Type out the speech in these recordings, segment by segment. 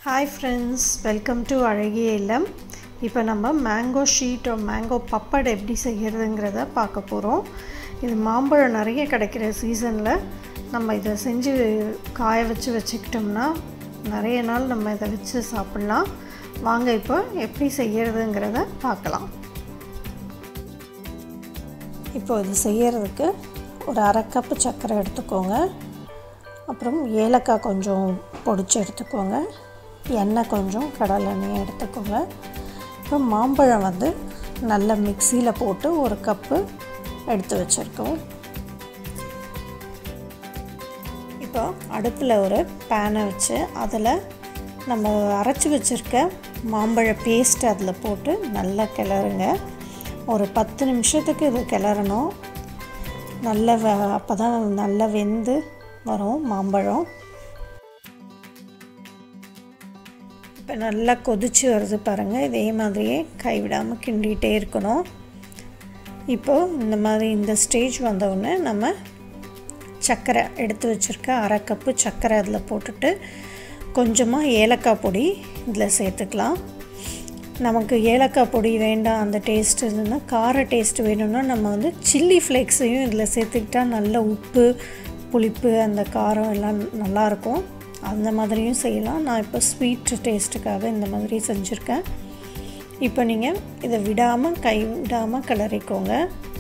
hi friends welcome to அழகிய இல்லம் இப்போ நம்ம மேங்கோ ஷீட் மேங்கோ பப்பட் எப்படி செய்கிறதுங்கிறத பார்க்க போகிறோம் இது மாம்பழம் நிறைய கிடைக்கிற சீசனில் நம்ம இதை செஞ்சு காய வச்சு வச்சுக்கிட்டோம்னா நிறைய நாள் நம்ம இதை வச்சு சாப்பிட்லாம் வாங்க இப்போ எப்படி செய்கிறதுங்கிறத பார்க்கலாம் இப்போ இது செய்கிறதுக்கு ஒரு அரை கப்பு சர்க்கரை எடுத்துக்கோங்க அப்புறம் ஏலக்காய் கொஞ்சம் பொடிச்சு எடுத்துக்கோங்க எண்ணெய் கொஞ்சம் கடலை எண்ணெய் எடுத்துக்கோங்க இப்போ மாம்பழம் வந்து நல்ல மிக்சியில் போட்டு ஒரு கப்பு எடுத்து வச்சுருக்கோம் இப்போ அடுப்பில் ஒரு பேனை வச்சு அதில் நம்ம அரைச்சி வச்சுருக்க மாம்பழ பேஸ்ட் அதில் போட்டு நல்லா கிளறுங்க ஒரு பத்து நிமிஷத்துக்கு இது கிளறணும் நல்ல வ அப்போ தான் நல்லா வெந்து வரும் மாம்பழம் இப்போ நல்லா கொதிச்சு வருது பாருங்கள் இதே மாதிரியே கைவிடாமல் கிண்டிகிட்டே இருக்கணும் இப்போது இந்த மாதிரி இந்த ஸ்டேஜ் வந்தவுடனே நம்ம சர்க்கரை எடுத்து வச்சுருக்க அரை கப்பு சர்க்கரை அதில் போட்டுட்டு கொஞ்சமாக ஏலக்காய் பொடி இதில் சேர்த்துக்கலாம் நமக்கு ஏலக்காய் பொடி வேண்டாம் அந்த டேஸ்ட் இருந்ததுன்னா கார டேஸ்ட் வேணும்னா நம்ம வந்து சில்லி ஃப்ளேக்ஸையும் இதில் சேர்த்துக்கிட்டா நல்ல உப்பு புளிப்பு அந்த காரம் எல்லாம் நல்லாயிருக்கும் அந்த மாதிரியும் செய்யலாம் நான் இப்போ ஸ்வீட் டேஸ்ட்டுக்காக இந்த மாதிரி செஞ்சுருக்கேன் இப்போ நீங்கள் இதை விடாமல் கை விடாமல் கிளறிக்கோங்க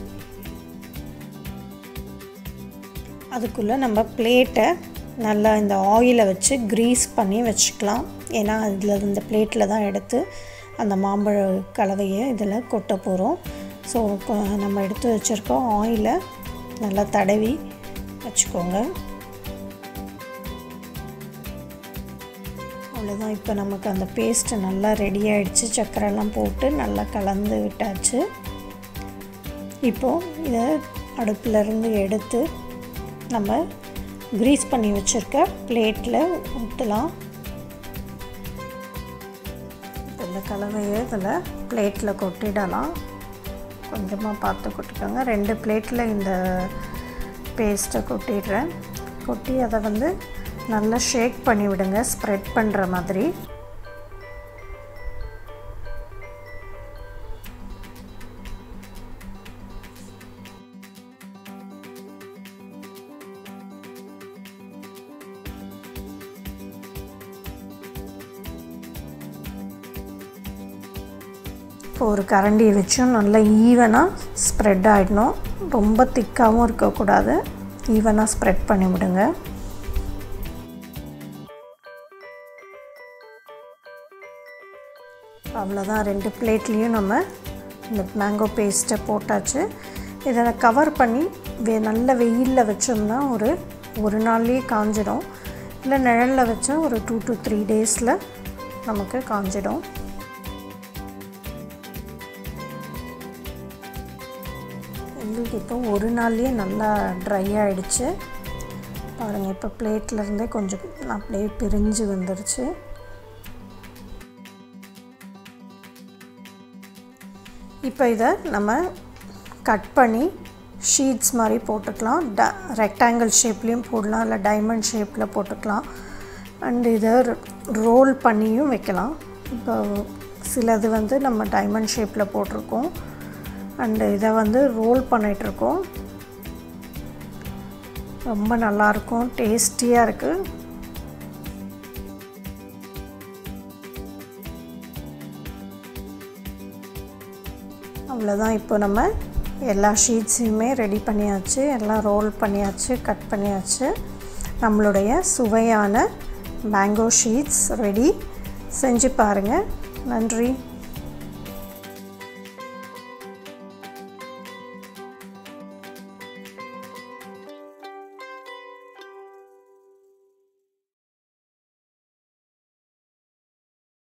அதுக்குள்ளே நம்ம பிளேட்டை நல்லா இந்த ஆயிலை வச்சு க்ரீஸ் பண்ணி வச்சுக்கலாம் ஏன்னா இதில் இந்த பிளேட்டில் தான் எடுத்து அந்த மாம்பழ கலவையை இதில் கொட்ட போகிறோம் ஸோ நம்ம எடுத்து வச்சுருக்கோம் ஆயிலை நல்லா தடவி வச்சுக்கோங்க அவ்வளோதான் இப்போ நமக்கு அந்த பேஸ்ட்டு நல்லா ரெடி ஆகிடுச்சு சர்க்கரைலாம் போட்டு நல்லா கலந்து விட்டாச்சு இப்போது இதை அடுப்பிலருந்து எடுத்து நம்ம க்ரீஸ் பண்ணி வச்சுருக்க பிளேட்டில் ஊற்றலாம் இப்போ இந்த கலவையை இதில் பிளேட்டில் கொட்டிடலாம் கொஞ்சமாக பார்த்து கொட்டிக்கோங்க ரெண்டு பிளேட்டில் இந்த பேஸ்ட்டை கொட்டிடுறேன் கொட்டி அதை வந்து நல்லா ஷேக் பண்ணி விடுங்க ஸ்ப்ரெட் பண்ணுற மாதிரி இப்போ ஒரு கரண்டியை வச்சும் நல்லா ஈவனாக ஸ்ப்ரெட் ஆகிடணும் ரொம்ப திக்காகவும் இருக்கக்கூடாது ஈவனாக ஸ்ப்ரெட் பண்ணி விடுங்க அவ்வளோதான் ரெண்டு பிளேட்லேயும் நம்ம இந்த மேங்கோ பேஸ்ட்டை போட்டாச்சு இதை கவர் பண்ணி வெ நல்ல வெயிலில் வச்சோம்னா ஒரு ஒரு நாள்லேயே காஞ்சிடும் இல்லை நிழலில் வச்சா ஒரு டூ டு த்ரீ டேஸில் நமக்கு காஞ்சிடும் எங்களுக்கு இப்போ ஒரு நாள்லேயே நல்லா ட்ரை ஆகிடுச்சு பாருங்கள் இப்போ பிளேட்லேருந்தே கொஞ்சம் அப்படியே பிரிஞ்சு வந்துருச்சு இப்போ இதை நம்ம கட் பண்ணி ஷீட்ஸ் மாதிரி போட்டுக்கலாம் ட ரெக்டாங்கிள் ஷேப்லேயும் போடலாம் இல்லை டைமண்ட் ஷேப்பில் போட்டுக்கலாம் அண்டு இதை ரோல் பண்ணியும் வைக்கலாம் இப்போ சிலது வந்து நம்ம டைமண்ட் ஷேப்பில் போட்டிருக்கோம் அண்டு இதை வந்து ரோல் பண்ணிகிட்ருக்கோம் ரொம்ப நல்லாயிருக்கும் டேஸ்டியாக இருக்குது அவ்வளோதான் இப்போ நம்ம எல்லா ஷீட்ஸையுமே ரெடி பண்ணியாச்சு எல்லாம் ரோல் பண்ணியாச்சு கட் பண்ணியாச்சு நம்மளுடைய சுவையான மேங்கோ ஷீட்ஸ் ரெடி செஞ்சு பாருங்கள் நன்றி